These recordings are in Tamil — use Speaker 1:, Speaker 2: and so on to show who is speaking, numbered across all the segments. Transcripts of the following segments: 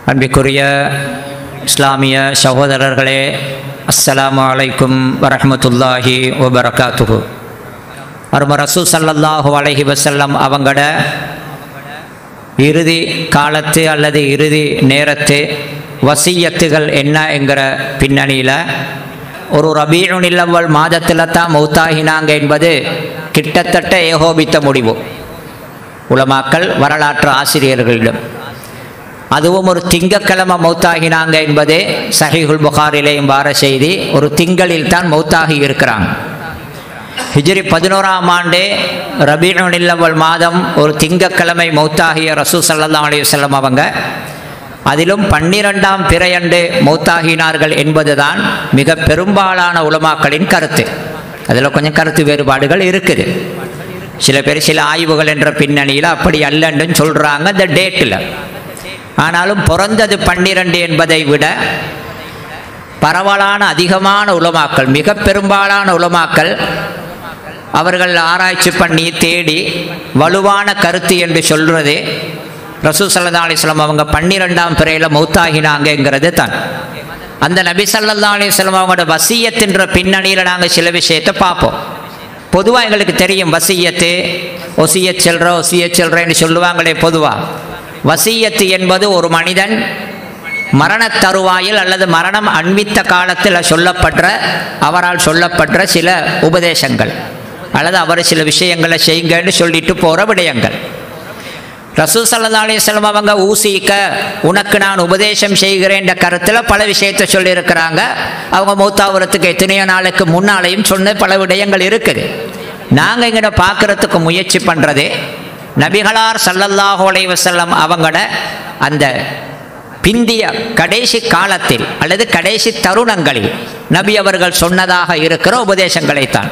Speaker 1: அன்பிற்குரிய இஸ்லாமிய சகோதரர்களே அஸ்ஸலாமு அலைக்கும் வரஹ்மத்துல்லாஹி வபரகாத்துஹு அரும ரசூ சல்லல்லாஹு அலைஹி வஸல்லம் அவங்கள இறுதி காலத்து அல்லது இறுதி நேரத்து வசியத்துகள் என்ன என்கிற பின்னணியில் ஒரு ரபீஉனில் அவ்வல் மாதத்தில் தான் மௌத்தாகினாங்க என்பது கிட்டத்தட்ட ஏகோபித்த முடிவு உலமாக்கள் வரலாற்று ஆசிரியர்களிடம் அதுவும் ஒரு திங்கக்கிழமை மௌத்தாகினாங்க என்பதே சஹீஹுல் புகாரிலேயும் வார செய்தி ஒரு திங்களில் தான் மௌத்தாகி இருக்கிறாங்க ஹிஜ்ரி பதினோராம் ஆண்டே ரபீனுல் மாதம் ஒரு திங்கக்கிழமை மௌத்தாகிய ரசூ சல்லா அலையுசல்லம் அவங்க அதிலும் பன்னிரெண்டாம் பிறையண்டு மௌத்தாகினார்கள் என்பதுதான் மிக பெரும்பாலான உலமாக்களின் கருத்து அதில் கொஞ்சம் கருத்து வேறுபாடுகள் இருக்குது சில பேர் சில ஆய்வுகள் என்ற பின்னணியில் அப்படி அல்லன்னு சொல்கிறாங்க இந்த டேட்டில் ஆனாலும் பிறந்தது பன்னிரண்டு என்பதை விட பரவலான அதிகமான உலமாக்கள் மிக பெரும்பாலான உலமாக்கள் அவர்கள் ஆராய்ச்சி பண்ணி தேடி வலுவான கருத்து என்று சொல்கிறது ரசூ சல்லா அலிஸ்லாம் அவங்க பன்னிரெண்டாம் பிறையில் மௌத்தாகினாங்கங்கிறது தான் அந்த நபி சல்லா அலிஸ்லாம் அவங்களோட வசியத்தின்ற பின்னணியில் நாங்கள் சில விஷயத்தை பார்ப்போம் பொதுவாக எங்களுக்கு தெரியும் வசியத்து ஒசிய செல்ற ஒசிய செல்றேன்னு சொல்லுவாங்களே பொதுவாக வசியத்து என்பது ஒரு மனிதன் மரண தருவாயில் அல்லது மரணம் அண்மித்த காலத்தில் சொல்லப்படுற அவரால் சொல்லப்படுற சில உபதேசங்கள் அல்லது அவர் சில விஷயங்களை செய்யுங்கன்னு சொல்லிட்டு போகிற விடயங்கள் ரசூ சல்லா அலிஸ்லாம் அவங்க ஊசிக்க உனக்கு நான் உபதேசம் செய்கிறேன்ற கருத்தில் பல விஷயத்தை சொல்லியிருக்கிறாங்க அவங்க மூத்தாவரத்துக்கு எத்தனையோ நாளுக்கு முன்னாலேயும் சொன்ன பல விடயங்கள் இருக்குது நாங்கள் இங்கே பார்க்குறதுக்கு முயற்சி பண்ணுறது நபிகளார் சல்லல்லாஹு அலை வசல்லம் அவங்களோட அந்த பிந்திய கடைசி காலத்தில் அல்லது கடைசி தருணங்களில் நபி அவர்கள் சொன்னதாக இருக்கிற உபதேசங்களைத்தான்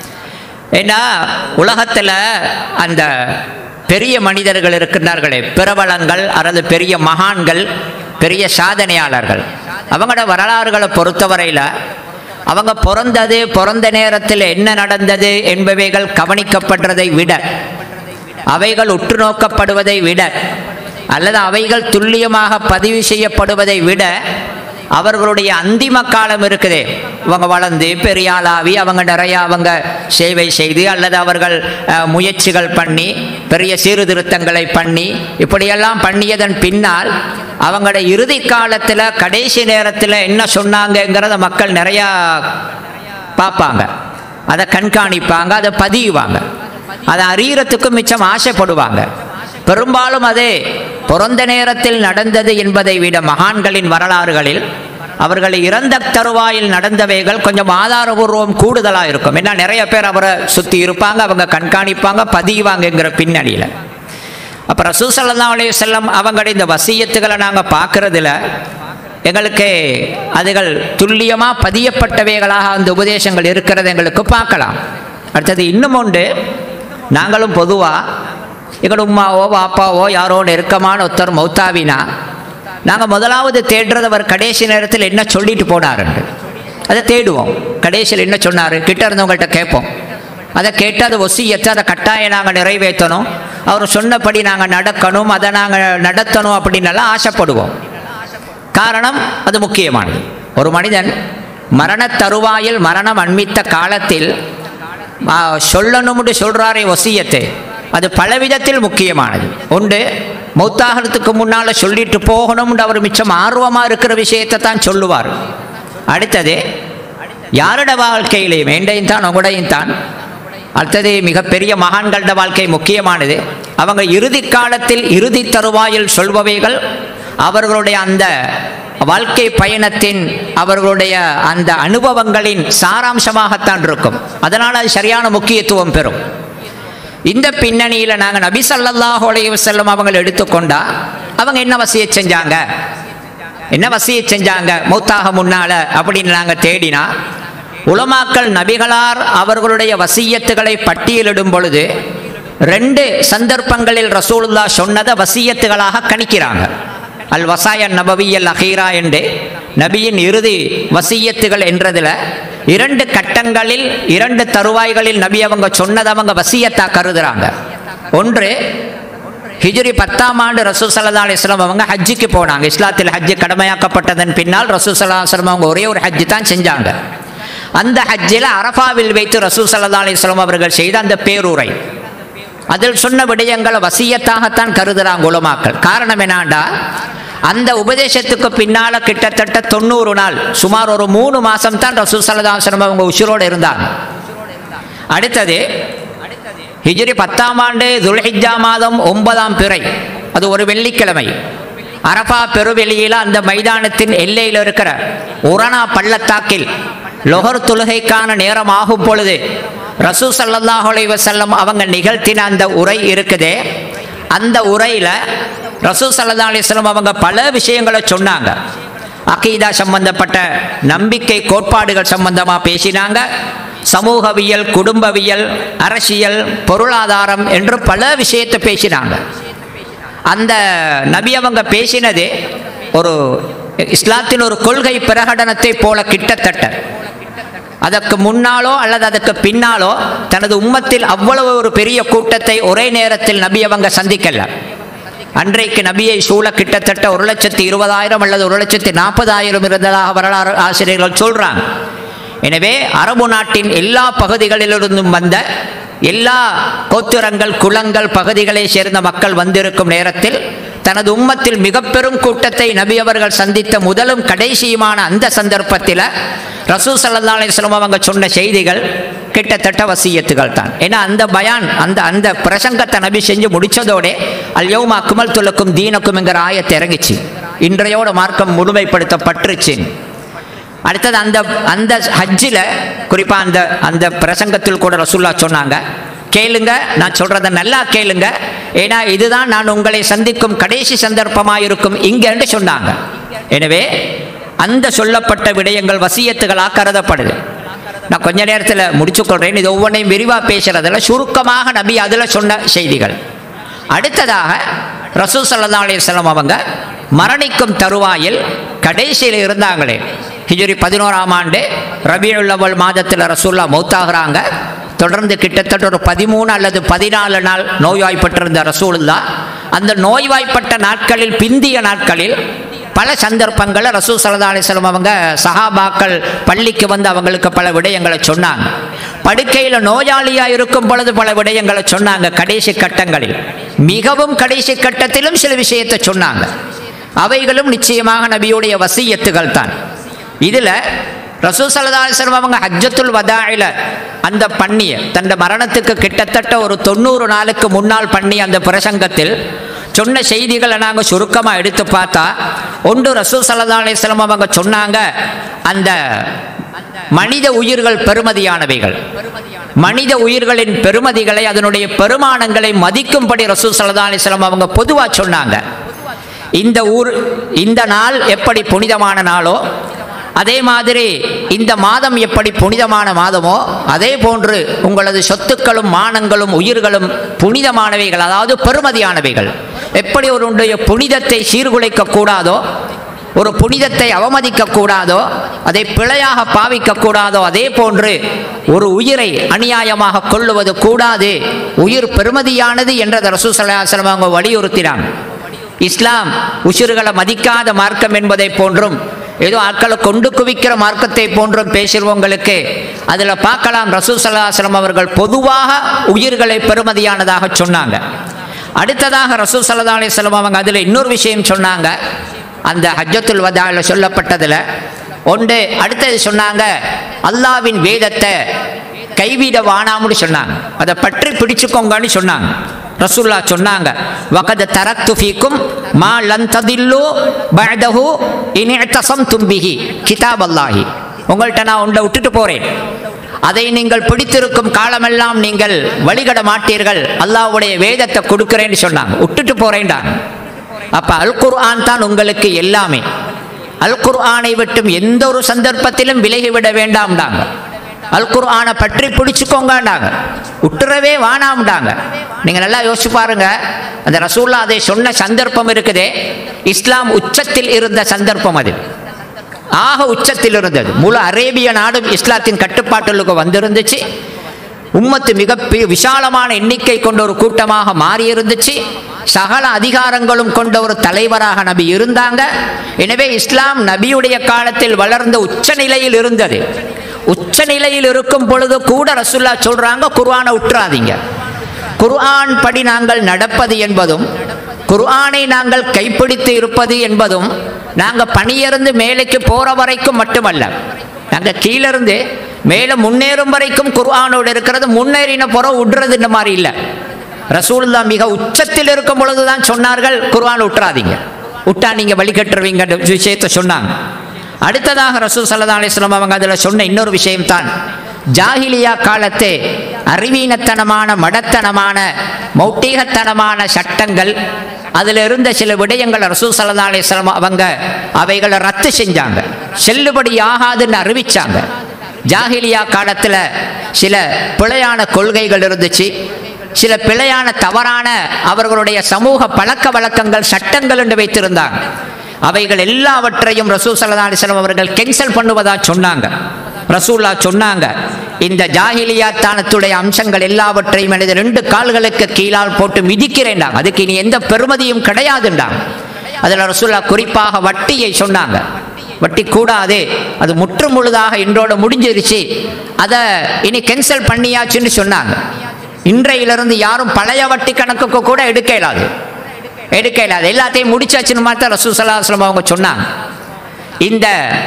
Speaker 1: ஏன்னா உலகத்தில் அந்த பெரிய மனிதர்கள் இருக்கின்றார்களே பிரபலங்கள் அல்லது பெரிய மகான்கள் பெரிய சாதனையாளர்கள் அவங்களோட வரலாறுகளை பொறுத்தவரையில் அவங்க பிறந்தது பிறந்த நேரத்தில் என்ன நடந்தது என்பவைகள் கவனிக்கப்படுறதை விட அவைகள் உற்று நோக்கப்படுவதை விட அல்லது அவைகள் துல்லியமாக பதிவு செய்யப்படுவதை விட அவர்களுடைய அந்திம காலம் இருக்குதே அவங்க வளர்ந்து பெரிய ஆளாவி அவங்க நிறையா அவங்க சேவை செய்து அல்லது அவர்கள் முயற்சிகள் பண்ணி பெரிய சீர்திருத்தங்களை பண்ணி இப்படியெல்லாம் பண்ணியதன் பின்னால் அவங்களோட இறுதி காலத்தில் கடைசி நேரத்தில் என்ன சொன்னாங்கங்கிறத மக்கள் நிறையா பார்ப்பாங்க அதை கண்காணிப்பாங்க அதை பதியுவாங்க அதை அறியறதுக்கும் மிச்சம் ஆசைப்படுவாங்க பெரும்பாலும் அதே பிறந்த நேரத்தில் நடந்தது என்பதை விட மகான்களின் வரலாறுகளில் அவர்கள் இறந்த தருவாயில் நடந்தவைகள் கொஞ்சம் ஆதாரபூர்வம் கூடுதலாக இருக்கும் ஏன்னா நிறைய பேர் அவரை சுற்றி இருப்பாங்க அவங்க கண்காணிப்பாங்க பதிவாங்கங்கிற பின்னணியில் அப்போ ரசூசல்லா அலைய செல்லம் அவங்களுடைய இந்த வசியத்துகளை நாங்கள் பார்க்குறதுல எங்களுக்கு அதுகள் துல்லியமாக பதியப்பட்டவைகளாக அந்த உபதேசங்கள் இருக்கிறது எங்களுக்கு பார்க்கலாம் அடுத்தது இன்னும் உண்டு நாங்களும் பொதுவாக எங்கள் உமாவோ பாப்பாவோ யாரோ நெருக்கமான ஒருத்தர் மௌத்தாவினா நாங்கள் முதலாவது தேடுறதவர் கடைசி நேரத்தில் என்ன சொல்லிட்டு போனாருண்டு அதை தேடுவோம் கடைசியில் என்ன சொன்னார் கிட்ட இருந்தவங்கள்ட்ட கேட்போம் அதை கேட்டு அதை ஒசியத்தை அதை கட்டாயம் நாங்கள் நிறைவேற்றணும் அவர் சொன்னபடி நாங்கள் நடக்கணும் அதை நாங்கள் நடத்தணும் அப்படின்னெல்லாம் ஆசைப்படுவோம் காரணம் அது முக்கியமானது ஒரு மனிதன் மரண தருவாயில் மரணம் அண்மித்த காலத்தில் சொல்லணும்னு சொல்கிறாரே ஒசியத்தை அது பலவிதத்தில் முக்கியமானது உண்டு மௌத்தாகிறதுக்கு முன்னால் சொல்லிட்டு போகணும்னு அவர் மிச்சம் ஆர்வமாக இருக்கிற விஷயத்தை தான் சொல்லுவார் அடுத்தது யாரோட வாழ்க்கையிலையும் வேண்டையும் தான் உங்களையும் தான் அடுத்தது மிகப்பெரிய மகான்களோட வாழ்க்கை முக்கியமானது அவங்க இறுதி காலத்தில் இறுதி தருவாயில் சொல்பவைகள் அவர்களுடைய அந்த வாழ்க்கை பயணத்தின் அவர்களுடைய அந்த அனுபவங்களின் சாராம்சமாகத்தான் இருக்கும் அதனால் அது சரியான முக்கியத்துவம் பெறும் இந்த பின்னணியில் நாங்கள் நபி சல்லாஹ் செல்லும் அவங்க எடுத்துக்கொண்டா அவங்க என்ன வசிய செஞ்சாங்க என்ன வசிய செஞ்சாங்க மௌத்தாக முன்னால அப்படின்னு நாங்கள் தேடினா உலமாக்கள் நபிகளார் அவர்களுடைய வசியத்துகளை பட்டியலிடும் பொழுது ரெண்டு சந்தர்ப்பங்களில் ரசூலுல்லா சொன்னதை வசியத்துகளாக கணிக்கிறாங்க அல் வசாய நபவியல் அஹீரா என்று நபியின் இறுதி வசியத்துகள் என்றதில் இரண்டு கட்டங்களில் இரண்டு தருவாய்களில் நபி அவங்க சொன்னதை அவங்க வசியத்தா கருதுறாங்க ஒன்று ஹிஜ்ரி பத்தாம் ஆண்டு ரசூல் சல்லா அலிஸ்லாம் அவங்க ஹஜ்ஜுக்கு போனாங்க இஸ்லாத்தில் ஹஜ்ஜு கடமையாக்கப்பட்டதன் பின்னால் ரசூல் சல்லா அலிஸ்லாம் அவங்க ஒரே ஒரு ஹஜ்ஜு தான் செஞ்சாங்க அந்த ஹஜ்ஜில் அரஃபாவில் வைத்து ரசூல் சல்லா அலிஸ்லாம் அவர்கள் செய்த அந்த பேருரை அதில் சொன்ன விடயங்களை வசியத்தாகத்தான் கருதுறாங்க உலமாக்கள் காரணம் என்னாண்டா அந்த உபதேசத்துக்கு பின்னால கிட்டத்தட்ட தொண்ணூறு நாள் சுமார் ஒரு மூணு மாசம் தான் ரசூல் சல்லதாசனம் அவங்க உசுரோடு இருந்தாங்க அடுத்தது ஹிஜ்ரி பத்தாம் ஆண்டு துல்ஹிஜா மாதம் ஒன்பதாம் பிறை அது ஒரு வெள்ளிக்கிழமை அரபா பெருவெளியில அந்த மைதானத்தின் எல்லையில் இருக்கிற உரணா பள்ளத்தாக்கில் லொஹர் தொழுகைக்கான நேரம் ஆகும் பொழுது ரசூ சல்லல்லாஹு அலைஹி வஸல்லம் அவங்க நிகழ்த்தின அந்த உரை இருக்குதே அந்த உரையில் ரசூ சல்லா அலிஸ்லாம் அவங்க பல விஷயங்களை சொன்னாங்க அகீதா சம்பந்தப்பட்ட நம்பிக்கை கோட்பாடுகள் சம்பந்தமாக பேசினாங்க சமூகவியல் குடும்பவியல் அரசியல் பொருளாதாரம் என்று பல விஷயத்தை பேசினாங்க அந்த நபி அவங்க பேசினது ஒரு இஸ்லாத்தின் ஒரு கொள்கை பிரகடனத்தை போல கிட்டத்தட்ட அதற்கு முன்னாலோ அல்லது அதற்கு பின்னாலோ தனது உம்மத்தில் அவ்வளவு ஒரு பெரிய கூட்டத்தை ஒரே நேரத்தில் நபி அவங்க சந்திக்கல அன்றைக்கு நபியை சூழ கிட்டத்தட்ட ஒரு லட்சத்தி இருபதாயிரம் அல்லது ஒரு லட்சத்தி நாற்பதாயிரம் இருந்ததாக வரலாறு ஆசிரியர்கள் சொல்றாங்க எனவே அரபு நாட்டின் எல்லா பகுதிகளிலிருந்தும் வந்த எல்லா கோத்திரங்கள் குளங்கள் பகுதிகளை சேர்ந்த மக்கள் வந்திருக்கும் நேரத்தில் தனது உம்மத்தில் மிக பெரும் கூட்டத்தை நபி அவர்கள் சந்தித்த முதலும் கடைசியுமான அந்த சந்தர்ப்பத்தில் ரசூ சல்லா அலிஸ்லாம் அவங்க சொன்ன செய்திகள் கிட்டத்தட்ட வசியத்துகள் தான் ஏன்னா அந்த பயான் அந்த அந்த பிரசங்கத்தை நபி செஞ்சு முடிச்சதோடே அல்யோமா அக்குமல் துலக்கும் தீனக்கும் என்கிற ஆயத்தை இறங்கிச்சு இன்றையோட மார்க்கம் முழுமைப்படுத்தப்பட்டுருச்சு அடுத்தது அந்த அந்த ஹஜ்ஜில் குறிப்பாக அந்த அந்த பிரசங்கத்தில் கூட ரசூல்லா சொன்னாங்க கேளுங்க நான் சொல்றத நல்லா கேளுங்க ஏன்னா இதுதான் நான் உங்களை சந்திக்கும் கடைசி சந்தர்ப்பமாக இருக்கும் இங்கன்னு சொன்னாங்க எனவே அந்த சொல்லப்பட்ட விடயங்கள் வசியத்துகளாக கருதப்படுது நான் கொஞ்ச நேரத்தில் முடிச்சுக்கொள்றேன் இது ஒவ்வொன்றையும் விரிவாக பேசுறதில் சுருக்கமாக நபி அதில் சொன்ன செய்திகள் அடுத்ததாக ரசூ சல்லா அலிஸ்லாம் அவங்க மரணிக்கும் தருவாயில் கடைசியில் இருந்தாங்களே ஹிஜ்ரி பதினோராம் ஆண்டு ரபியுல் அவல் மாதத்தில் ரசூல்லா மௌத்தாகிறாங்க தொடர்ந்து கிட்டத்தட்ட ஒரு பதிமூணு அல்லது பதினாலு நாள் நோய்வாய்ப்பட்டிருந்த ரசூலுல்லா அந்த நோய்வாய்ப்பட்ட நாட்களில் பிந்திய நாட்களில் பல சந்தர்ப்பங்களில் ரசூ சல்லா அலிஸ்லாம் அவங்க சஹாபாக்கள் பள்ளிக்கு வந்து அவங்களுக்கு பல விடயங்களை சொன்னாங்க படுக்கையில் நோயாளியாக இருக்கும் பொழுது பல விடயங்களை சொன்னாங்க கடைசி கட்டங்களில் மிகவும் கடைசி கட்டத்திலும் சில விஷயத்தை சொன்னாங்க அவைகளும் நிச்சயமாக நபியுடைய வசியத்துகள் தான் இதில் ரசூல் சல்லா அலிஸ்லாம் அவங்க ஹஜ்ஜத்துல் வதாயில அந்த பண்ணிய தன் மரணத்துக்கு கிட்டத்தட்ட ஒரு தொண்ணூறு நாளுக்கு முன்னால் பண்ணிய அந்த பிரசங்கத்தில் சொன்ன செய்திகளை நாங்கள் சுருக்கமாக எடுத்து பார்த்தா ஒன்று ரசூல் சல்லா அலிஸ்லாம் அவங்க சொன்னாங்க அந்த மனித உயிர்கள் பெருமதியானவைகள் மனித உயிர்களின் பெருமதிகளை அதனுடைய பெருமானங்களை மதிக்கும்படி ரசூல் சல்லா அலிஸ்லாம் அவங்க பொதுவாக சொன்னாங்க இந்த ஊர் இந்த நாள் எப்படி புனிதமான நாளோ அதே மாதிரி இந்த மாதம் எப்படி புனிதமான மாதமோ அதே போன்று உங்களது சொத்துக்களும் மானங்களும் உயிர்களும் புனிதமானவைகள் அதாவது பெருமதியானவைகள் எப்படி ஒருடைய புனிதத்தை சீர்குலைக்க கூடாதோ ஒரு புனிதத்தை அவமதிக்க கூடாதோ அதை பிழையாக பாவிக்க கூடாதோ அதே போன்று ஒரு உயிரை அநியாயமாக கொள்ளுவது கூடாது உயிர் பெருமதியானது என்றதை ரசூ சல்லாஹலம் அவங்க வலியுறுத்தினாங்க இஸ்லாம் உசிறுகளை மதிக்காத மார்க்கம் என்பதை போன்றும் ஏதோ ஆட்களை கொண்டு குவிக்கிற மார்க்கத்தை போன்றும் பேசுகிறவங்களுக்கு அதில் பார்க்கலாம் ரசூ சல்லாஹலம் அவர்கள் பொதுவாக உயிர்களை பெருமதியானதாக சொன்னாங்க அடுத்ததாக ரசூ சல்லா அலிஸ்லாம் அவங்க அதில் இன்னொரு விஷயம் சொன்னாங்க அந்த ஹஜ்ஜத்துல் வதாவில் சொல்லப்பட்டதில் ஒன்று அடுத்தது சொன்னாங்க அல்லாவின் வேதத்தை கைவிட வானாம்னு சொன்னாங்க அதை பற்றி பிடிச்சுக்கோங்கன்னு சொன்னாங்க ரசூல்லா சொன்னாங்க வகத தரக்து ஃபீக்கும் மா லன் ததில்லு பஅதஹு இன் இஅ்தஸம்தும் பிஹி கிதாப் அல்லாஹி உங்கள்கிட்ட நான் உண்டை விட்டுட்டு போறேன் அதை நீங்கள் பிடித்திருக்கும் காலமெல்லாம் நீங்கள் வழிகட மாட்டீர்கள் அல்லாஹ்வுடைய வேதத்தை கொடுக்கிறேன்னு சொன்னாங்க விட்டுட்டு போறேன்டாங்க அப்ப அல் குர்ஆன் தான் உங்களுக்கு எல்லாமே அல் குர்ஆனை விட்டும் எந்த ஒரு சந்தர்ப்பத்திலும் விலகிவிட வேண்டாம்டாங்க அல் குர்ஆனை பற்றி பிடிச்சுக்கோங்கண்டாங்க விட்டுறவே வானாம்டாங்க நீங்கள் நல்லா யோசிச்சு பாருங்க அந்த ரசூல்லா அதை சொன்ன சந்தர்ப்பம் இருக்குதே இஸ்லாம் உச்சத்தில் இருந்த சந்தர்ப்பம் அது ஆக உச்சத்தில் இருந்தது முழு அரேபிய நாடும் இஸ்லாத்தின் கட்டுப்பாட்டுக்கு வந்திருந்துச்சு உம்மத்து மிக பெ- விசாலமான எண்ணிக்கை கொண்ட ஒரு கூட்டமாக மாறி இருந்துச்சு சகல அதிகாரங்களும் கொண்ட ஒரு தலைவராக நபி இருந்தாங்க எனவே இஸ்லாம் நபியுடைய காலத்தில் வளர்ந்த உச்ச நிலையில் இருந்தது உச்ச நிலையில் இருக்கும் பொழுது கூட ரசுல்லா சொல்றாங்க குர்ஆனை உற்றாதீங்க குர்ஆன் படி நாங்கள் நடப்பது என்பதும் குர்ஆனை நாங்கள் கைப்பிடித்து இருப்பது என்பதும் நாங்கள் பணியிருந்து மேலைக்கு போற வரைக்கும் மட்டுமல்ல நாங்கள் கீழிருந்து மேலே முன்னேறும் வரைக்கும் குர்ஆனோடு இருக்கிறது முன்னேறின புறம் விடுறது இந்த மாதிரி இல்லை ரசூலுல்லா மிக உச்சத்தில் இருக்கும் பொழுது தான் சொன்னார்கள் குர்ஆன் விட்டுறாதீங்க விட்டா நீங்க வழிகட்டுருவீங்க விஷயத்தை சொன்னாங்க அடுத்ததாக ரசூல் சல்லா அலிஸ்லாம் அவங்க அதில் சொன்ன இன்னொரு விஷயம்தான் ஜாஹிலியா காலத்தே அறிவீனத்தனமான மடத்தனமான மௌட்டீகத்தனமான சட்டங்கள் அதில் இருந்த சில விடயங்களை ரசூல் சல்லா அலிஸ்லாம் அவங்க அவைகளை ரத்து செஞ்சாங்க செல்லுபடி ஆகாதுன்னு அறிவிச்சாங்க ஜாஹிலியா காலத்தில் சில பிழையான கொள்கைகள் இருந்துச்சு சில பிழையான தவறான அவர்களுடைய சமூக பழக்க வழக்கங்கள் சட்டங்கள் என்று வைத்திருந்தாங்க அவைகள் எல்லாவற்றையும் ரசூல் சல்லா அலிஸ்லாம் அவர்கள் கேன்சல் பண்ணுவதா சொன்னாங்க ரசூல்லா சொன்னாங்க இந்த ஜாகிலியாத்தானத்துடைய அம்சங்கள் எல்லாவற்றையும் எனது ரெண்டு கால்களுக்கு கீழால் போட்டு மிதிக்கிறேன்டாங்க அதுக்கு இனி எந்த பெருமதியும் கிடையாதுண்டாங்க அதில் ரசூல்லா குறிப்பாக வட்டியை சொன்னாங்க வட்டி கூடாது அது முற்று முழுதாக இன்றோட முடிஞ்சிருச்சு அதை இனி கேன்சல் பண்ணியாச்சுன்னு சொன்னாங்க இன்றையிலிருந்து யாரும் பழைய வட்டி கணக்குக்கு கூட எடுக்க இயலாது எடுக்க இயலாது எல்லாத்தையும் முடிச்சாச்சுன்னு மாதிரி தான் ரசூ சல்லாஹம் அவங்க சொன்னாங்க இந்த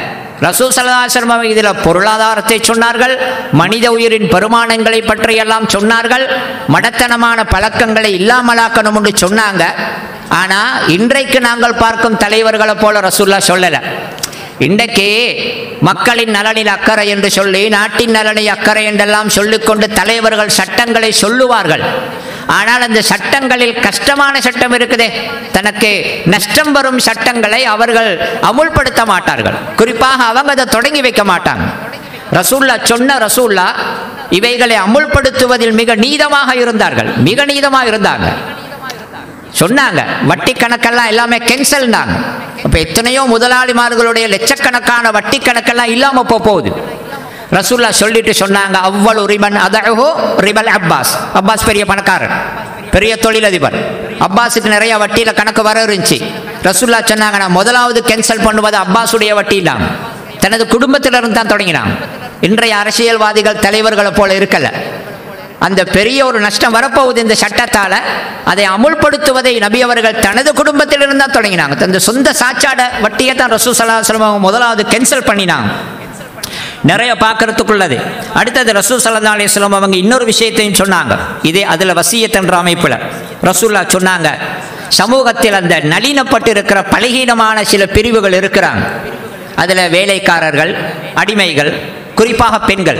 Speaker 1: ரசூ சல்லாஹம் அவங்க இதில் பொருளாதாரத்தை சொன்னார்கள் மனித உயிரின் பெருமானங்களை பற்றியெல்லாம் சொன்னார்கள் மடத்தனமான பழக்கங்களை இல்லாமலாக்கணும் என்று சொன்னாங்க ஆனால் இன்றைக்கு நாங்கள் பார்க்கும் தலைவர்களை போல ரசூல்லா சொல்லலை இன்றைக்கு மக்களின் நலனில் அக்கறை என்று சொல்லி நாட்டின் நலனில் அக்கறை என்றெல்லாம் சொல்லிக்கொண்டு தலைவர்கள் சட்டங்களை சொல்லுவார்கள் ஆனால் அந்த சட்டங்களில் கஷ்டமான சட்டம் இருக்குதே தனக்கு நஷ்டம் வரும் சட்டங்களை அவர்கள் அமுல்படுத்த மாட்டார்கள் குறிப்பாக அவங்க அதை தொடங்கி வைக்க மாட்டாங்க ரசூல்லா சொன்ன ரசூல்லா இவைகளை அமுல்படுத்துவதில் மிக நீதமாக இருந்தார்கள் மிக நீதமாக இருந்தாங்க சொன்னாங்க வட்டி கணக்கெல்லாம் எல்லாமே கேன்சல்னாங்க அப்போ எத்தனையோ முதலாளிமார்களுடைய லட்சக்கணக்கான வட்டி கணக்கெல்லாம் இல்லாமல் போக போகுது ரசூல்லா சொல்லிட்டு சொன்னாங்க அவ்வளவு ரிபன் அதஹோ ரிபல் அப்பாஸ் அப்பாஸ் பெரிய பணக்காரர் பெரிய தொழிலதிபர் அப்பாஸுக்கு நிறைய வட்டியில் கணக்கு வர இருந்துச்சு ரசூல்லா சொன்னாங்க நான் முதலாவது கேன்சல் பண்ணுவது அப்பாஸுடைய வட்டி இல்லாம தனது குடும்பத்திலிருந்து தான் தொடங்கினாங்க இன்றைய அரசியல்வாதிகள் தலைவர்களை போல இருக்கல அந்த பெரிய ஒரு நஷ்டம் வரப்போகுது இந்த சட்டத்தால் அதை அமுல்படுத்துவதை நபி அவர்கள் தனது குடும்பத்திலிருந்து தான் தொடங்கினாங்க தந்த சொந்த சாச்சாட வட்டியை தான் ரசூ சலாஹம் அவங்க முதலாவது கேன்சல் பண்ணினாங்க நிறைய பார்க்கறதுக்குள்ளது அடுத்தது ரசூ சல்லா அலிஸ்லாம் அவங்க இன்னொரு விஷயத்தையும் சொன்னாங்க இதே அதில் வசியத்தென்ற அமைப்பில் ரசூல்லா சொன்னாங்க சமூகத்தில் அந்த நளினப்பட்டு இருக்கிற பலகீனமான சில பிரிவுகள் இருக்கிறாங்க அதில் வேலைக்காரர்கள் அடிமைகள் குறிப்பாக பெண்கள்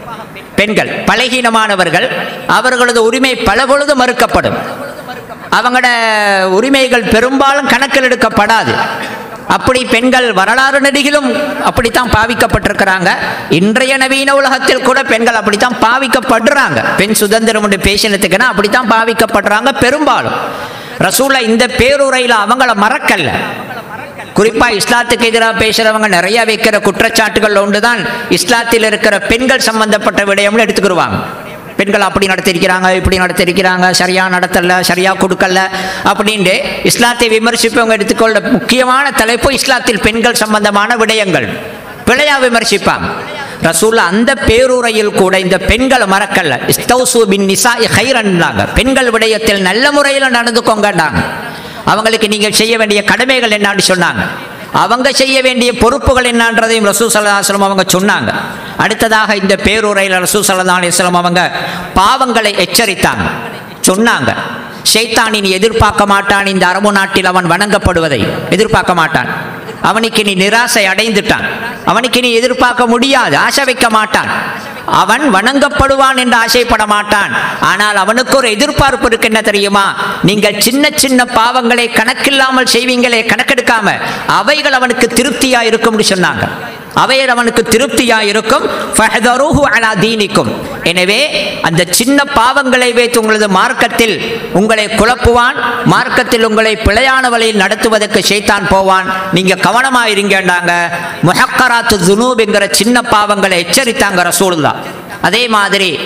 Speaker 1: பெண்கள் பலகீனமானவர்கள் அவர்களது உரிமை பல பொழுது மறுக்கப்படும் அவங்களோட உரிமைகள் பெரும்பாலும் கணக்கில் எடுக்கப்படாது அப்படி பெண்கள் வரலாறு நெடுகிலும் அப்படித்தான் பாவிக்கப்பட்டிருக்கிறாங்க இன்றைய நவீன உலகத்தில் கூட பெண்கள் அப்படித்தான் பாவிக்கப்படுறாங்க பெண் சுதந்திரம் என்று பேசினதுக்குன்னா அப்படித்தான் பாவிக்கப்படுறாங்க பெரும்பாலும் ரசூலா இந்த பேருரையில் அவங்கள மறக்கல்ல குறிப்பா இஸ்லாத்துக்கு எதிராக பேசுறவங்க நிறைய வைக்கிற குற்றச்சாட்டுகள் ஒன்றுதான் இஸ்லாத்தில் இருக்கிற பெண்கள் சம்பந்தப்பட்ட விடயம்னு எடுத்துக்கிடுவாங்க பெண்கள் அப்படி நடத்திருக்கிறாங்க இப்படி நடத்திருக்கிறாங்க சரியா நடத்தல சரியா கொடுக்கல அப்படின்ட்டு இஸ்லாத்தை விமர்சிப்பவங்க எடுத்துக்கொள்ள முக்கியமான தலைப்பு இஸ்லாத்தில் பெண்கள் சம்பந்தமான விடயங்கள் பிழையா விமர்சிப்பாங்க ரசூல்லா அந்த பேருரையில் கூட இந்த பெண்களை மறக்கல இஸ்தௌசு பின் நிசா ஹைரன்னாங்க பெண்கள் விடயத்தில் நல்ல முறையில் நடந்துக்கோங்கன்னாங்க அவங்களுக்கு நீங்கள் செய்ய வேண்டிய கடமைகள் என்னான்னு சொன்னாங்க அவங்க செய்ய வேண்டிய பொறுப்புகள் என்னன்றதையும் ரசூ சல்லாஹம் அவங்க சொன்னாங்க அடுத்ததாக இந்த பேருரையில் ரசூ சல்லா அலிஸ்லாம் அவங்க பாவங்களை எச்சரித்தாங்க சொன்னாங்க ஷைத்தானின் எதிர்பார்க்க மாட்டான் இந்த அரபு நாட்டில் அவன் வணங்கப்படுவதை எதிர்பார்க்க மாட்டான் அவனுக்கு நீ நிராசை அடைந்துட்டான் அவனுக்கு நீ எதிர்பார்க்க முடியாது ஆசை வைக்க மாட்டான் அவன் வணங்கப்படுவான் என்று ஆசைப்பட மாட்டான் ஆனால் அவனுக்கு ஒரு எதிர்பார்ப்பு இருக்கு என்ன தெரியுமா நீங்கள் சின்ன சின்ன பாவங்களை கணக்கில்லாமல் செய்வீங்களே கணக்கெடுக்காம அவைகள் அவனுக்கு திருப்தியா இருக்கும்னு சொன்னாங்க அவைகள் அவனுக்கு திருப்தியா இருக்கும் ஃபஹதருஹு அலா தீனிக்கும் எனவே அந்த சின்ன பாவங்களை வைத்து உங்களது மார்க்கத்தில் உங்களை குழப்புவான் மார்க்கத்தில் உங்களை பிழையான வழியில் நடத்துவதற்கு ஷைத்தான் போவான் நீங்க கவனமா இருங்கண்டாங்க முஹக்கராத்து துனூப் என்கிற சின்ன பாவங்களை எச்சரித்தாங்க ரசூலுல்லா அதே மாதிரி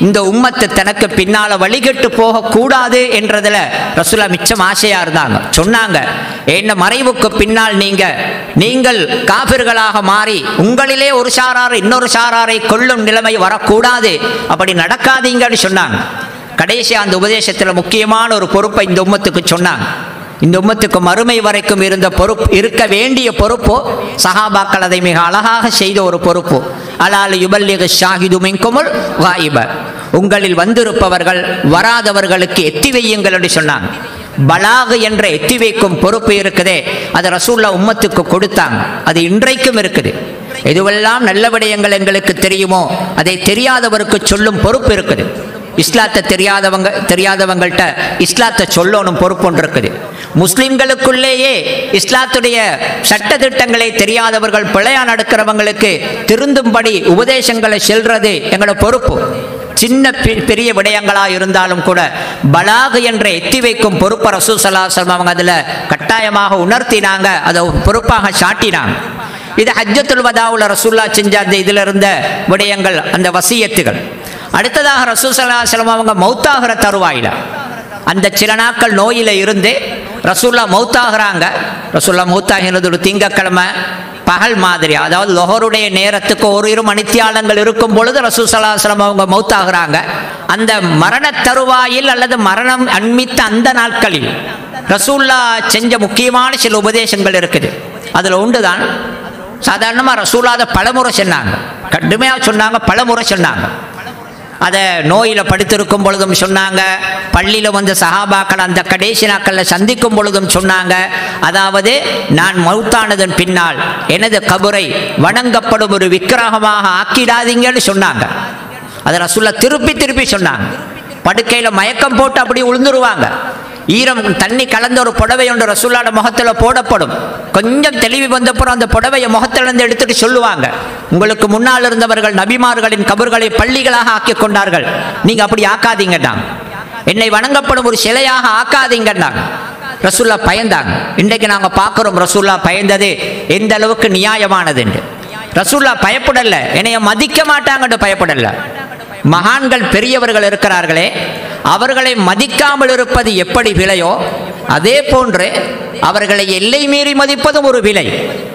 Speaker 1: இந்த உம்மத்து தனக்கு பின்னால வழிகட்டு போகக்கூடாது என்றதுல ரசூலா மிச்சம் ஆசையா இருந்தாங்க சொன்னாங்க என்ன மறைவுக்கு பின்னால் நீங்க நீங்கள் காபிர்களாக மாறி உங்களிலே ஒரு சாரார் இன்னொரு சாராரை கொல்லும் நிலைமை வரக்கூடாது அப்படி நடக்காதீங்கன்னு சொன்னாங்க கடைசி அந்த உபதேசத்தில் முக்கியமான ஒரு பொறுப்பை இந்த உம்மத்துக்கு சொன்னாங்க இந்த உம்மத்துக்கு மறுமை வரைக்கும் இருந்த பொறுப்பு இருக்க வேண்டிய பொறுப்போ சஹாபாக்கள் அதை மிக அழகாக செய்த ஒரு பொறுப்பு அலால் யுபல்லிக ஷாஹிது மின்குமுல் வாயிப உங்களில் வந்திருப்பவர்கள் வராதவர்களுக்கு எத்தி வையுங்கள் என்று சொன்னாங்க பலாகு என்ற எத்தி வைக்கும் பொறுப்பு இருக்குதே அது ரசூல்லா உம்மத்துக்கு கொடுத்தாங்க அது இன்றைக்கும் இருக்குது எதுவெல்லாம் நல்ல விடயங்கள் எங்களுக்கு தெரியுமோ அதை தெரியாதவருக்கு சொல்லும் பொறுப்பு இருக்குது இஸ்லாத்தை தெரியாதவங்க தெரியாதவங்கள்ட்ட இஸ்லாத்தை சொல்லணும் பொறுப்பு ஒன்று இருக்குது முஸ்லிம்களுக்குள்ளேயே இஸ்லாத்துடைய சட்ட திட்டங்களை தெரியாதவர்கள் பிழையா நடக்கிறவங்களுக்கு திருந்தும்படி உபதேசங்களை செல்றது எங்களோட பொறுப்பு சின்ன பெ- பெரிய விடயங்களா இருந்தாலும் கூட பலாகு என்ற எத்தி வைக்கும் பொறுப்பை ரசூசலாசலம் அவங்க அதில் கட்டாயமாக உணர்த்தினாங்க அதை ஒரு பொறுப்பாக சாட்டினாங்க இது ஹஜ்ஜத்துல் வதாவுல ரசூல்லா செஞ்ச அந்த இதில் இருந்த விடயங்கள் அந்த வசியத்துகள் அடுத்ததாக ரசூசலாசலம் அவங்க மௌத்தாகிற தருவாயில அந்த சில நாட்கள் நோயில இருந்து ரசூல்லா மௌத்தாகிறாங்க ரசூல்லா மௌத்தாகிறது ஒரு திங்கக்கிழமை பகல் மாதிரி அதாவது லொஹருடைய நேரத்துக்கு ஒரு இரு மணித்தியாலங்கள் இருக்கும் பொழுது ரசூசலாசலம் அவங்க மௌத்தாகிறாங்க அந்த மரண தருவாயில் அல்லது மரணம் அண்மித்த அந்த நாட்களில் ரசூல்லா செஞ்ச முக்கியமான சில உபதேசங்கள் இருக்குது அதில் உண்டுதான் சாதாரணமாக ரசூல்லா அதை பலமுறை சொன்னாங்க கடுமையாக சொன்னாங்க பலமுறை சொன்னாங்க அதை நோயில் படுத்திருக்கும் பொழுதும் சொன்னாங்க பள்ளியில் வந்து சஹாபாக்கள் அந்த கடைசி நாட்களில் சந்திக்கும் பொழுதும் சொன்னாங்க அதாவது நான் மௌத்தானதன் பின்னால் எனது கபரை வணங்கப்படும் ஒரு விக்கிரகமாக ஆக்கிடாதீங்கன்னு சொன்னாங்க அதை ரசூல்லா திருப்பி திருப்பி சொன்னாங்க படுக்கையில் மயக்கம் போட்டு அப்படி உளுந்துருவாங்க ஈரம் தண்ணி கலந்த ஒரு புடவை ஒன்று ரசூல்லாட முகத்தில் போடப்படும் கொஞ்சம் தெளிவு வந்தப்புறம் அந்த புடவையை முகத்திலிருந்து எடுத்துட்டு சொல்லுவாங்க உங்களுக்கு முன்னால் இருந்தவர்கள் நபிமார்களின் கபர்களை பள்ளிகளாக ஆக்கி கொண்டார்கள் நீங்க அப்படி ஆக்காதீங்கடா என்னை வணங்கப்படும் ஒரு சிலையாக ஆக்காதீங்கடா ரசூல்லா பயந்தாங்க இன்றைக்கு நாங்க பார்க்கிறோம் ரசூல்லா பயந்தது எந்த அளவுக்கு நியாயமானது என்று ரசூல்லா பயப்படல என்னைய மதிக்க மாட்டாங்கன்னு பயப்படல மகான்கள் பெரியவர்கள் இருக்கிறார்களே அவர்களை மதிக்காமல் இருப்பது எப்படி விலையோ அதே போன்று அவர்களை எல்லை மீறி மதிப்பதும் ஒரு விலை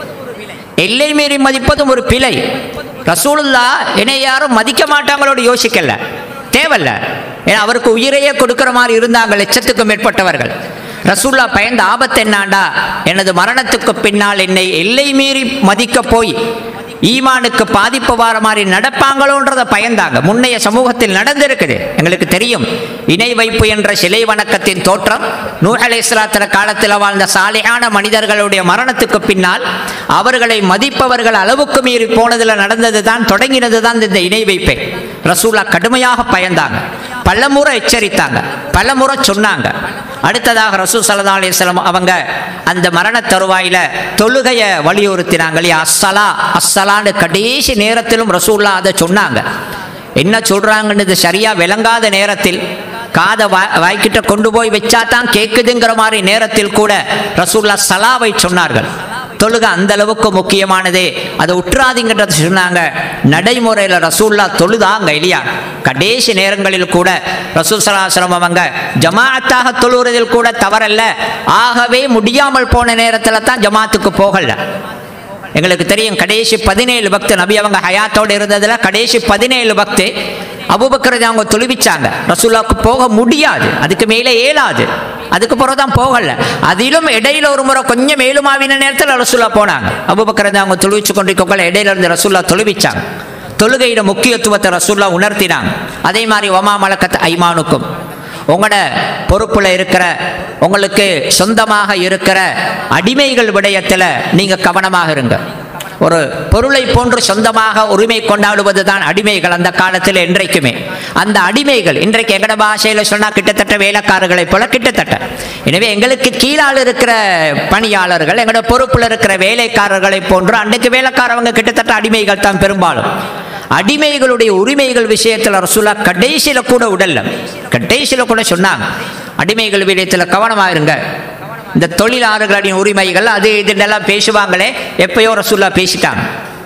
Speaker 1: எல்லை மீறி மதிப்பதும் ஒரு பிழை ரசூலுல்லா என்னை யாரும் மதிக்க மாட்டாங்களோடு யோசிக்கல தேவையில்ல ஏன்னா அவருக்கு உயிரையே கொடுக்கிற மாதிரி இருந்தாங்க லட்சத்துக்கும் மேற்பட்டவர்கள் ரசூல்லா பயந்த ஆபத்து என்னாண்டா எனது மரணத்துக்கு பின்னால் என்னை எல்லை மீறி மதிக்க போய் ஈமானுக்கு பாதிப்பு வர மாதிரி நடப்பாங்களோன்றத பயந்தாங்க முன்னைய சமூகத்தில் நடந்திருக்குது எங்களுக்கு தெரியும் இணை வைப்பு என்ற சிலை வணக்கத்தின் தோற்றம் நூஹ் அலைஹிஸ்ஸலாத்திர காலத்தில் வாழ்ந்த சாலையான மனிதர்களுடைய மரணத்துக்கு பின்னால் அவர்களை மதிப்பவர்கள் அளவுக்கு மீறி போனதில் நடந்தது தான் தொடங்கினது தான் இந்த இணை வைப்பை ரசூலா கடுமையாக பயந்தாங்க பலமுறை எச்சரித்தாங்க பலமுறை சொன்னாங்க அடுத்ததாக ரசூ சல்லா அலிஸ்லாம் அவங்க அந்த மரண தருவாயில தொழுகையை வலியுறுத்தினாங்க இல்லையா அஸ்ஸலா அஸ்ஸலான்னு கடைசி நேரத்திலும் ரசூல்லா அதை சொன்னாங்க என்ன சொல்றாங்கன்னு இது சரியா விளங்காத நேரத்தில் காதை வா வாய்க்கிட்ட கொண்டு போய் வச்சா தான் கேட்குதுங்கிற மாதிரி நேரத்தில் கூட ரசூல்லா சலாவை சொன்னார்கள் தொழுகை அந்த அளவுக்கு முக்கியமானது அதை உற்றாதீங்கன்றத சொன்னாங்க நடைமுறையில் ரசூல்லா தொழுதாங்க இல்லையா கடைசி நேரங்களில் கூட ரசூல் சலாசிரம் அவங்க ஜமாஅத்தாக தொழுகிறதில் கூட தவறல்ல ஆகவே முடியாமல் போன நேரத்தில் தான் ஜமாத்துக்கு போகல எங்களுக்கு தெரியும் கடைசி பதினேழு பக்து நபி அவங்க ஹயாத்தோடு இருந்ததுல கடைசி பதினேழு பக்து அபுபக்கரது அவங்க தொழுவிச்சாங்க ரசூல்லாவுக்கு போக முடியாது அதுக்கு மேலே இயலாது அதுக்கு பிறகு தான் போகல அதிலும் இடையில ஒரு முறை கொஞ்சம் மேலுமாவின நேரத்தில் ரசூல்லா போனாங்க அபுபக்கரது அவங்க தொழுவிச்சு கொண்டிருக்கோங்கள இடையில இருந்து ரசூல்லா தொழுவிச்சாங்க தொழுகையிட முக்கியத்துவத்தை ரசூல்லா உணர்த்தினாங்க அதே மாதிரி ஒமா மலக்கத் ஐமானுக்கும் உங்களோட பொறுப்பில் இருக்கிற உங்களுக்கு சொந்தமாக இருக்கிற அடிமைகள் விடயத்தில் நீங்கள் கவனமாக இருங்க ஒரு பொருளை போன்று சொந்தமாக உரிமை கொண்டாடுவது தான் அடிமைகள் அந்த காலத்தில் இன்றைக்குமே அந்த அடிமைகள் இன்றைக்கு எங்கட பாஷையில் சொன்னால் கிட்டத்தட்ட வேலைக்காரர்களைப் போல கிட்டத்தட்ட எனவே எங்களுக்கு கீழால் இருக்கிற பணியாளர்கள் எங்களோட பொறுப்பில் இருக்கிற வேலைக்காரர்களை போன்று அன்றைக்கு வேலைக்காரவங்க கிட்டத்தட்ட அடிமைகள் தான் பெரும்பாலும் அடிமைகளுடைய உரிமைகள் விஷயத்தில் ரசூலா கடைசியில் கூட உடல்ல கடைசியில் கூட சொன்னாங்க அடிமைகள் விஷயத்தில் கவனமாக இருங்க இந்த தொழிலாளர்களின் உரிமைகள் அது இதுன்னெல்லாம் பேசுவாங்களே எப்பயோ ரசூல்லா பேசிட்டாங்க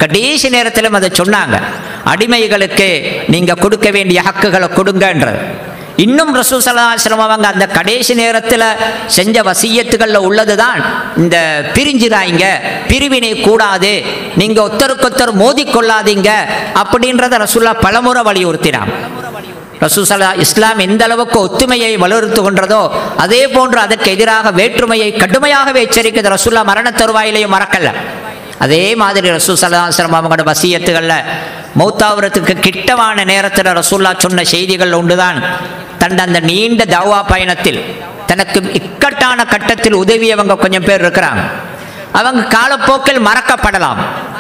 Speaker 1: கடைசி நேரத்திலும் அதை சொன்னாங்க அடிமைகளுக்கு நீங்க கொடுக்க வேண்டிய ஹக்குகளை கொடுங்கன்றது இன்னும் ரசூசலாசிரமம் அவங்க அந்த கடைசி நேரத்தில் செஞ்ச வசியத்துகளில் உள்ளது தான் இந்த பிரிஞ்சிராய்ங்க பிரிவினை கூடாது நீங்கள் ஒத்தருக்கொத்தர் மோதிக்கொள்ளாதீங்க அப்படின்றத ரசூல்லா பலமுறை வலியுறுத்தினான் ரசூசலா இஸ்லாம் எந்த அளவுக்கு ஒத்துமையை வலியுறுத்து கொண்டதோ அதே போன்று அதற்கு எதிராக வேற்றுமையை கடுமையாகவே எச்சரிக்கிறது ரசூல்லா மரண தருவாயிலையும் மறக்கல அதே மாதிரி ரசூ சலாசிரம் அவங்களோட வசியத்துகளில் மௌத்தாவரத்துக்கு கிட்டமான நேரத்தில் ரசூல்லா சொன்ன செய்திகள் ஒன்றுதான் தன் அந்த நீண்ட தவா பயணத்தில் தனக்கு இக்கட்டான கட்டத்தில் உதவியவங்க கொஞ்சம் பேர் இருக்கிறாங்க அவங்க காலப்போக்கில் மறக்கப்படலாம்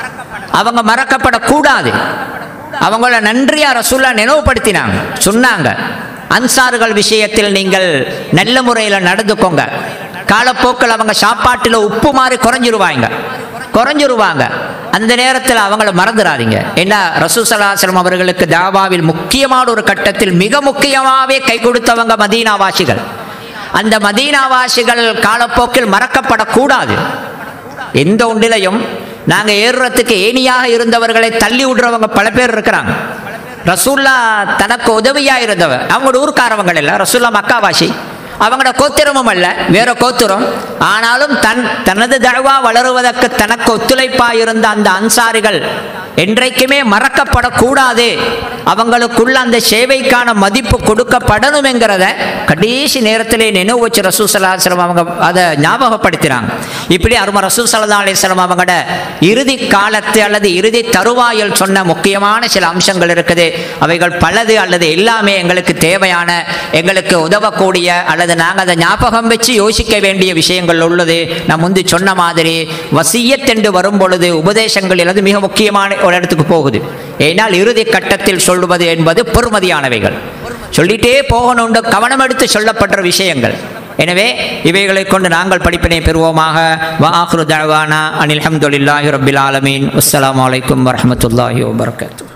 Speaker 1: அவங்க மறக்கப்படக்கூடாது அவங்கள நன்றியா ரசூல்லா நினைவுபடுத்தினாங்க சொன்னாங்க அன்சார்கள் விஷயத்தில் நீங்கள் நல்ல முறையில் நடந்துக்கோங்க காலப்போக்கில் அவங்க சாப்பாட்டில் உப்பு மாதிரி குறைஞ்சிருவாங்க குறைஞ்சிருவாங்க அந்த நேரத்தில் அவங்கள மறந்துடாதீங்க ஏன்னா ரசூசலாசலம் அவர்களுக்கு தாவாவில் முக்கியமான ஒரு கட்டத்தில் மிக முக்கியமாகவே கை கொடுத்தவங்க மதீனாவாசிகள் அந்த மதீனாவாசிகள் காலப்போக்கில் மறக்கப்படக்கூடாது எந்த ஒன்றிலையும் நாங்கள் ஏறுறதுக்கு ஏனியாக இருந்தவர்களை தள்ளி விடுறவங்க பல பேர் இருக்கிறாங்க ரசூல்லா தனக்கு உதவியா இருந்தவர் அவங்களோட ஊர்க்காரவங்கள் இல்லை ரசூல்லா மக்காவாசி அவங்களோட கோத்திரமும் அல்ல வேற கோத்திரம் ஆனாலும் தன் தனது தழுவா வளருவதற்கு தனக்கு ஒத்துழைப்பாக இருந்த அந்த அன்சாரிகள் என்றைக்குமே மறக்கப்படக்கூடாது அவங்களுக்குள்ள அந்த சேவைக்கான மதிப்பு கொடுக்கப்படணும் என்கிறத கடைசி நேரத்திலே நினைவு வச்சு ரசூசலாஸ்லம் அவங்க அதை ஞாபகப்படுத்தினாங்க இப்படி அரும ரசூசல்லா அலிஸ்லாம் அவங்களோட இறுதி காலத்து அல்லது இறுதி தருவாயில் சொன்ன முக்கியமான சில அம்சங்கள் இருக்குது அவைகள் பலது அல்லது எல்லாமே எங்களுக்கு தேவையான எங்களுக்கு உதவக்கூடிய அல்லது நாங்கள் அதை ஞாபகம் வச்சு யோசிக்க வேண்டிய விஷயங்கள் உள்ளது நான் முந்தி சொன்ன மாதிரி வசியத்தென்று வரும் பொழுது உபதேசங்கள் அல்லது மிக முக்கியமான ஒரு இடத்துக்கு போகுது ஏனால் இறுதி கட்டத்தில் சொல்லுவது என்பது பொறுமதியானவைகள் சொல்லிட்டே போகணுண்டு கவனம் எடுத்து சொல்லப்படுற விஷயங்கள் எனவே இவைகளை கொண்டு நாங்கள் படிப்பினை பெறுவோமாக வாஹ்ரு தவானா அனில் அஹமதுல்லாஹி ரபில் ஆலமீன் அஸ்ஸலாமு அலைக்கும் வரஹமத்துல்லாஹி வபரகாத்து